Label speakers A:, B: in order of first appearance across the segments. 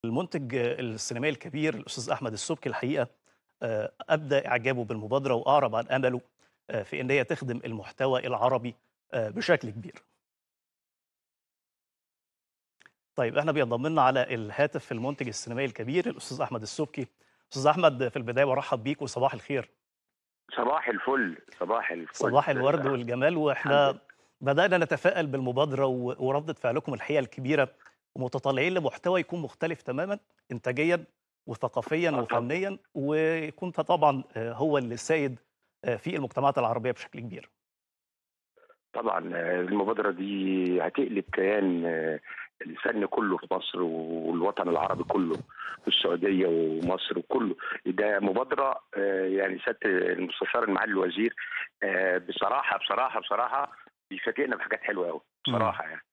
A: المنتج السينمائي الكبير الأستاذ أحمد السبكي الحقيقة آه، أبدى إعجابه بالمبادرة وأعرب عن أمله آه، في إن هي تخدم المحتوى العربي آه، بشكل كبير. طيب احنا بينضم لنا على الهاتف المنتج السينمائي الكبير الأستاذ أحمد السبكي. أستاذ أحمد في البداية برحب بيك وصباح الخير.
B: صباح الفل صباح الفل
A: صباح الورد والجمال واحنا
B: الحمد
A: بدأنا نتفائل بالمبادرة و- وردة فعلكم الحقيقة الكبيرة ومتطلعين لمحتوى يكون مختلف تماما إنتاجيا وثقافيا
B: آه طبعاً.
A: وفنيا ويكون طبعا آه، هو اللي سائد آه، في المجتمعات العربية بشكل كبير
B: طبعا آه، المبادرة دي هتقلب كيان آه، الفن كله في مصر والوطن العربي كله والسعودية ومصر وكله ده مبادرة آه، يعني سيادة المستشار المعالي الوزير آه، بصراحة بصراحة بصراحة بيفاجئنا بحاجات حلوة قوي بصراحة يعني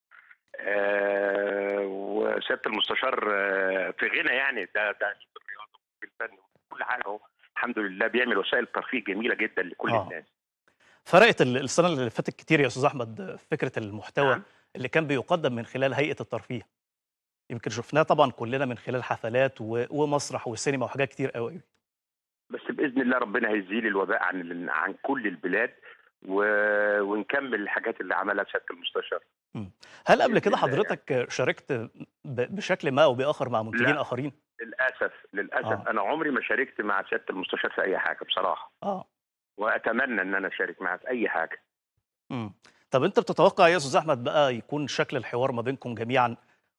B: آه، وسيادة المستشار آه، في غنى يعني ده ده في الرياضة وفي الفن وفي كل حاجة اهو الحمد لله بيعمل وسائل ترفيه جميلة جدا لكل
A: آه.
B: الناس
A: فرقت ال- السنة اللي فاتت كتير يا أستاذ أحمد آه، فكرة المحتوى
B: نعم.
A: اللي كان بيقدم من خلال هيئة الترفيه يمكن شفناه طبعا كلنا من خلال حفلات و- ومسرح وسينما وحاجات كتير قوي
B: بس باذن الله ربنا هيزيل الوباء عن ال- عن كل البلاد و... ونكمل الحاجات اللي عملها سياده المستشار
A: هل قبل
B: بإذن
A: كده
B: الله يعني.
A: حضرتك شاركت ب- بشكل ما او باخر مع منتجين
B: لا.
A: اخرين؟
B: للاسف للاسف
A: آه.
B: آه. انا عمري ما شاركت مع سياده المستشار في اي حاجه بصراحه
A: اه
B: واتمنى ان انا اشارك معاه في اي حاجه
A: امم طب انت بتتوقع يا استاذ احمد بقى يكون شكل الحوار ما بينكم جميعا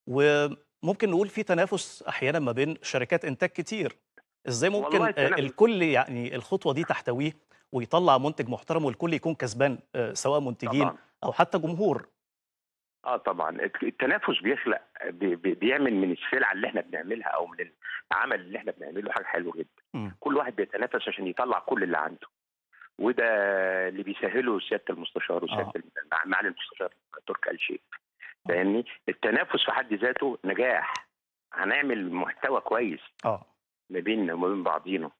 A: وممكن نقول في تنافس احيانا ما بين شركات انتاج كتير ازاي ممكن
B: والله
A: آه،
B: التنافس-
A: الكل يعني الخطوه دي تحتويه ويطلع منتج محترم والكل يكون كسبان آه، سواء منتجين
B: طبعا
A: او حتى جمهور
B: اه طبعا الت- التنافس بيخلق بي... بي- بيعمل من السلعه اللي احنا بنعملها او من العمل اللي احنا بنعمله حاجه حلوه جدا
A: مم.
B: كل واحد بيتنافس عشان يطلع كل اللي عنده وده اللي بيسهله سياده المستشار وسياده
A: آه.
B: آه. معالي المستشار تركي آل شيخ فاهمني التنافس في حد ذاته نجاح هنعمل محتوى كويس
A: اه
B: ما بيننا وما بين بعضينا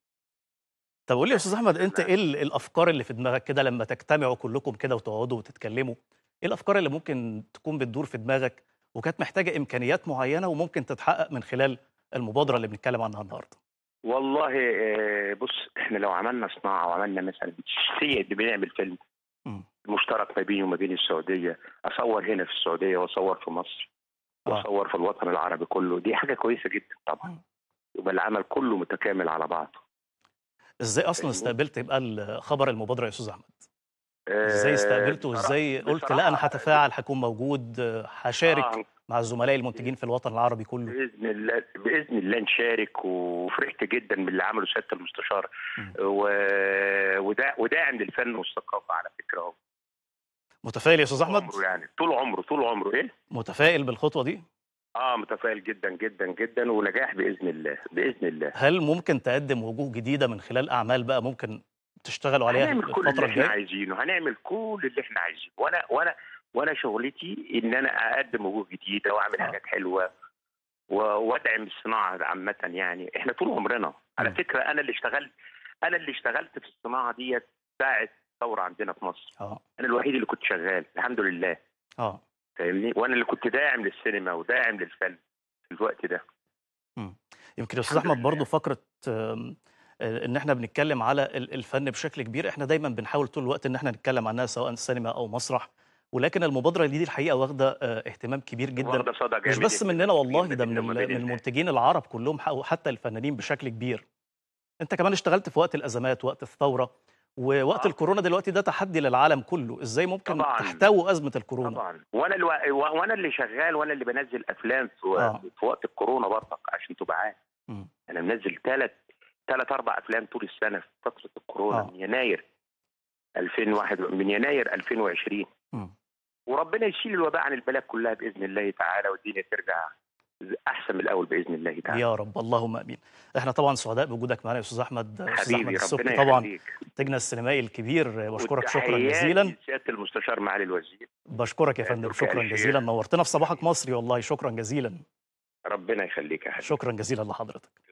A: طب قول لي يا استاذ احمد انت ايه ال- الافكار اللي في دماغك كده لما تجتمعوا كلكم كده وتقعدوا وتتكلموا ايه الافكار اللي ممكن تكون بتدور في دماغك وكانت محتاجه امكانيات معينه وممكن تتحقق من خلال المبادره اللي بنتكلم عنها النهارده
B: والله آه، بص احنا لو عملنا صناعه وعملنا مثلا سيد بنعمل فيلم
A: مم.
B: مشترك ما بيني وما بين السعوديه اصور هنا في السعوديه واصور في مصر
A: آه.
B: واصور في الوطن العربي كله دي حاجه كويسه جدا طبعا
A: مم.
B: يبقى العمل كله متكامل على بعضه
A: ازاي اصلا
B: فاهمني؟
A: استقبلت يبقى ال- خبر المبادره يا استاذ احمد
B: آه،
A: ازاي استقبلته
B: بصراحة-
A: وازاي قلت لا انا
B: بصراحة-
A: هتفاعل هكون موجود آه، هشارك
B: آه،
A: مع زملائي المنتجين في الوطن العربي كله
B: باذن الله باذن الله نشارك وفرحت جدا باللي عمله سياده المستشار
A: مم.
B: و... ودا... وداعم للفن والثقافه على فكره هو
A: متفائل يا استاذ
B: طول
A: احمد
B: عمره يعني طول عمره طول عمره ايه
A: متفائل بالخطوه دي
B: اه متفائل جدا جدا جدا ونجاح باذن الله باذن الله
A: هل ممكن تقدم وجوه جديده من خلال اعمال بقى ممكن تشتغلوا عليها
B: هنعمل كل
A: الفتره
B: اللي احنا
A: الجايه
B: عايزينه هنعمل كل اللي احنا عايزينه وانا وانا وانا شغلتي ان انا اقدم وجوه جديده واعمل
A: آه.
B: حاجات حلوه و- وادعم الصناعه عامه يعني احنا طول عمرنا على
A: مم.
B: فكره انا اللي اشتغلت انا اللي اشتغلت في الصناعه ديت ساعه ثوره عندنا في مصر
A: اه
B: انا الوحيد اللي كنت شغال الحمد لله
A: اه
B: فاهمني وانا اللي كنت داعم للسينما وداعم للفن في الوقت ده
A: يمكن يا استاذ
B: الحمد
A: احمد
B: لله.
A: برضو فقره آم، آه، ان احنا بنتكلم على ال- الفن بشكل كبير احنا دايما بنحاول طول الوقت ان احنا نتكلم عنها سواء سينما او مسرح ولكن المبادره دي الحقيقه واخده آه، اهتمام كبير جدا
B: واخده صدى
A: مش
B: جامد
A: بس
B: جداً
A: مننا والله
B: ما
A: ده من
B: بيننا وما
A: ال-
B: بين
A: من
B: الناس.
A: المنتجين العرب كلهم ح- وحتى الفنانين بشكل كبير انت كمان اشتغلت في وقت الازمات وقت الثوره ووقت
B: آه.
A: الكورونا دلوقتي ده تحدي للعالم كله ازاي ممكن
B: طبعاً.
A: تحتووا ازمه الكورونا
B: طبعا وانا الو... وانا اللي شغال وانا اللي بنزل افلام في,
A: آه.
B: في وقت الكورونا برضك عشان تبقى عارف
A: مم.
B: انا منزل ثلاث ثلاث اربع افلام طول السنه في فتره الكورونا
A: آه.
B: من يناير 2001 من يناير 2020
A: مم.
B: وربنا يشيل الوباء عن البلاد كلها باذن الله تعالى والدنيا ترجع احسن من الاول باذن الله تعالى
A: يا رب اللهم امين احنا طبعا سعداء بوجودك معنا يا استاذ احمد استاذ احمد
B: حبيبي
A: السبكي
B: ربنا
A: طبعا
B: يخليك
A: منتجنا السينمائي الكبير بشكرك شكرا
B: وتحياتي
A: جزيلا
B: سياده المستشار معالي الوزير
A: بشكرك يا فندم
B: تركي آل
A: شكرا
B: شيخ.
A: جزيلا نورتنا في صباحك مصري والله شكرا جزيلا
B: ربنا يخليك يا حبيبي
A: شكرا جزيلا لحضرتك